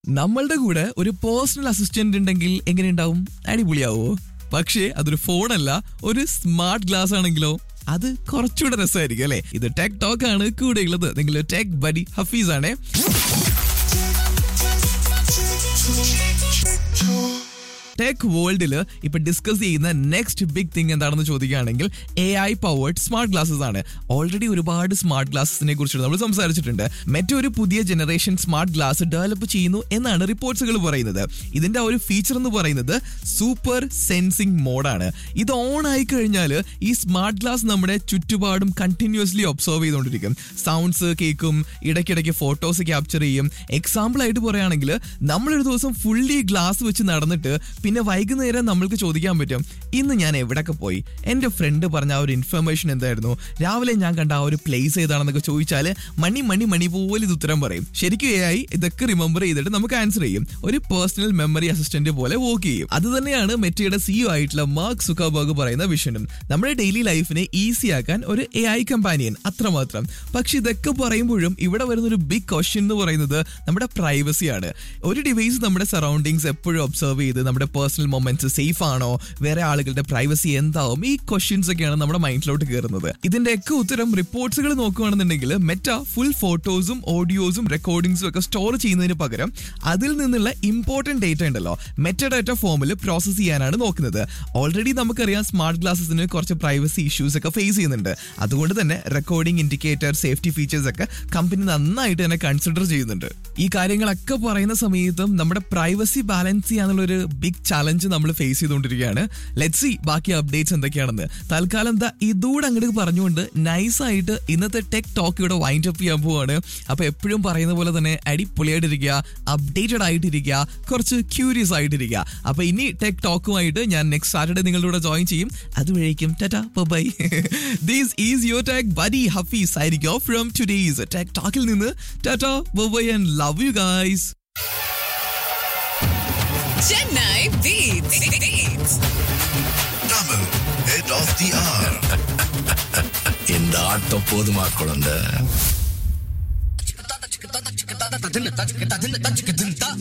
നമ്മളുടെ കൂടെ ഒരു പേഴ്സണൽ അസിസ്റ്റന്റ് ഉണ്ടെങ്കിൽ എങ്ങനെയുണ്ടാവും അടിപൊളിയാവോ പക്ഷേ അതൊരു ഫോണല്ല ഒരു സ്മാർട്ട് ഗ്ലാസ് ആണെങ്കിലോ അത് കുറച്ചുകൂടെ രസമായിരിക്കും അല്ലെ ഇത് ടെക് ടോക്ക് ആണ് കൂടെയുള്ളത് നിങ്ങൾ ടെക് ബഡി ഹഫീസ് ആണേ ടെക് വേൾഡിൽ ഇപ്പൊ ഡിസ്കസ് ചെയ്യുന്ന നെക്സ്റ്റ് ബിഗ് തിങ് എന്താണെന്ന് ചോദിക്കുകയാണെങ്കിൽ A I powered smart glasses ആണ് ഓൾറെഡി ഒരുപാട് സ്മാർട്ട് ഗ്ലാസസിനെ കുറിച്ച് നമ്മൾ സംസാരിച്ചിട്ടുണ്ട് മറ്റൊരു പുതിയ ജനറേഷൻ സ്മാർട്ട് ഗ്ലാസ് ഡെവലപ്പ് ചെയ്യുന്നു എന്നാണ് റിപ്പോർട്ട്സുകൾ പറയുന്നത് ഇതിന്റെ ആ ഒരു ഫീച്ചർ എന്ന് പറയുന്നത് സൂപ്പർ സെൻസിങ് മോഡാണ് ഇത് ഓൺ ആയി കഴിഞ്ഞാൽ ഈ സ്മാർട്ട് ഗ്ലാസ് നമ്മുടെ ചുറ്റുപാടും കണ്ടിന്യൂസ്ലി ഒബ്സർവ് ചെയ്തുകൊണ്ടിരിക്കും സൗണ്ട്സ് കേൾക്കും ഇടയ്ക്കിടയ്ക്ക് ഫോട്ടോസ് ക്യാപ്ചർ ചെയ്യും എക്സാമ്പിൾ ആയിട്ട് പറയുകയാണെങ്കിൽ നമ്മളൊരു ദിവസം ഫുള്ളി ഗ്ലാസ് വെച്ച് നടന്നിട്ട് പിന്നെ വൈകുന്നേരം നമ്മൾക്ക് ചോദിക്കാൻ പറ്റും ഇന്ന് ഞാൻ എവിടൊക്കെ പോയി എൻ്റെ ഫ്രണ്ട് പറഞ്ഞ ആ ഒരു ഇൻഫർമേഷൻ എന്തായിരുന്നു രാവിലെ ഞാൻ കണ്ട ആ ഒരു പ്ലേസ് ഏതാണെന്നൊക്കെ ചോദിച്ചാൽ മണി മണി മണി പോലെ ഇത് ഉത്തരം പറയും ശരിക്കും എ ആയി ഇതൊക്കെ റിമെമ്പർ ചെയ്തിട്ട് നമുക്ക് ആൻസർ ചെയ്യും ഒരു പേഴ്സണൽ മെമ്മറി അസിസ്റ്റന്റ് പോലെ വർക്ക് ചെയ്യും അത് തന്നെയാണ് മെറ്റയുടെ സിഇഒ ആയിട്ടുള്ള മാർക്ക് സുക്കാബർഗ് പറയുന്ന വിഷനും നമ്മുടെ ഡെയിലി ലൈഫിനെ ഈസി ആക്കാൻ ഒരു എ ഐ കമ്പാനിയൻ അത്രമാത്രം പക്ഷെ ഇതൊക്കെ പറയുമ്പോഴും ഇവിടെ വരുന്ന ഒരു ബിഗ് ക്വസ്റ്റ്യൻ എന്ന് പറയുന്നത് നമ്മുടെ പ്രൈവസിയാണ് ഒരു ഡിവൈസ് നമ്മുടെ സറൗണ്ടിങ്സ് എപ്പോഴും ഒബ്സർവ് ചെയ്ത് നമ്മുടെ പേഴ്സണൽ മൊമെന്റ്സ് സേഫ് ആണോ വേറെ ആളുകളുടെ പ്രൈവസി എന്താവും ഈ ക്വസ്റ്റ്യൻസ് ഒക്കെയാണ് നമ്മുടെ മൈൻഡിലോട്ട് കയറുന്നത് ഇതിന്റെ ഒക്കെ ഉത്തരം റിപ്പോർട്ട്സുകൾ നോക്കുകയാണെന്നുണ്ടെങ്കിൽ മെറ്റ ഫുൾ ഫോട്ടോസും ഓഡിയോസും റെക്കോർഡിംഗ്സും ഒക്കെ സ്റ്റോർ ചെയ്യുന്നതിന് പകരം അതിൽ നിന്നുള്ള ഇമ്പോർട്ടന്റ് ഡേറ്റ ഉണ്ടല്ലോ മെറ്റ ഡാറ്റ ഫോമിൽ പ്രോസസ് ചെയ്യാനാണ് നോക്കുന്നത് ഓൾറെഡി നമുക്കറിയാം സ്മാർട്ട് ഗ്ലാസസിന് കുറച്ച് പ്രൈവസി ഇഷ്യൂസ് ഒക്കെ ഫേസ് ചെയ്യുന്നുണ്ട് അതുകൊണ്ട് തന്നെ റെക്കോർഡിംഗ് ഇൻഡിക്കേറ്റർ സേഫ്റ്റി ഫീച്ചേഴ്സ് ഒക്കെ കമ്പനി നന്നായിട്ട് തന്നെ കൺസിഡർ ചെയ്യുന്നുണ്ട് ഈ കാര്യങ്ങളൊക്കെ പറയുന്ന സമയത്തും നമ്മുടെ പ്രൈവസി ബാലൻസ് ചെയ്യാനുള്ള ഒരു ബിഗ് ചാലഞ്ച് നമ്മൾ ഫേസ് ചെയ്തുകൊണ്ടിരിക്കുകയാണ് ലെറ്റ് സി ബാക്കി അപ്ഡേറ്റ്സ് എന്തൊക്കെയാണെന്ന് തൽക്കാലം എന്താ ഇതൂടെ അങ്ങോട്ട് പറഞ്ഞുകൊണ്ട് നൈസായിട്ട് ഇന്നത്തെ ടെക് ടോക്ക് ഇവിടെ വൈൻഡ് അപ്പ് ചെയ്യാൻ പോവാണ് അപ്പൊ എപ്പോഴും പറയുന്ന പോലെ തന്നെ അടിപൊളിയായിട്ടിരിക്കുക അപ്ഡേറ്റഡ് ആയിട്ടിരിക്കുക കുറച്ച് ക്യൂരിയസ് ആയിട്ടിരിക്കുക അപ്പൊ ഇനി ടെക് ടോക്കുമായിട്ട് ഞാൻ നെക്സ്റ്റ് സാറ്റർഡേ നിങ്ങളുടെ കൂടെ ജോയിൻ ചെയ്യും അതുവഴേക്കും tata bye this is your tech buddy Hafeez ആയിരിക്കും ഫ്രം ടുഡേസ് ടെക് ടോക്കിൽ നിന്ന് tata bye and love you guys Chennai Beats. Beats. Tamil, head of the hour. இந்த ஆட்டம் போதுமா குழந்தை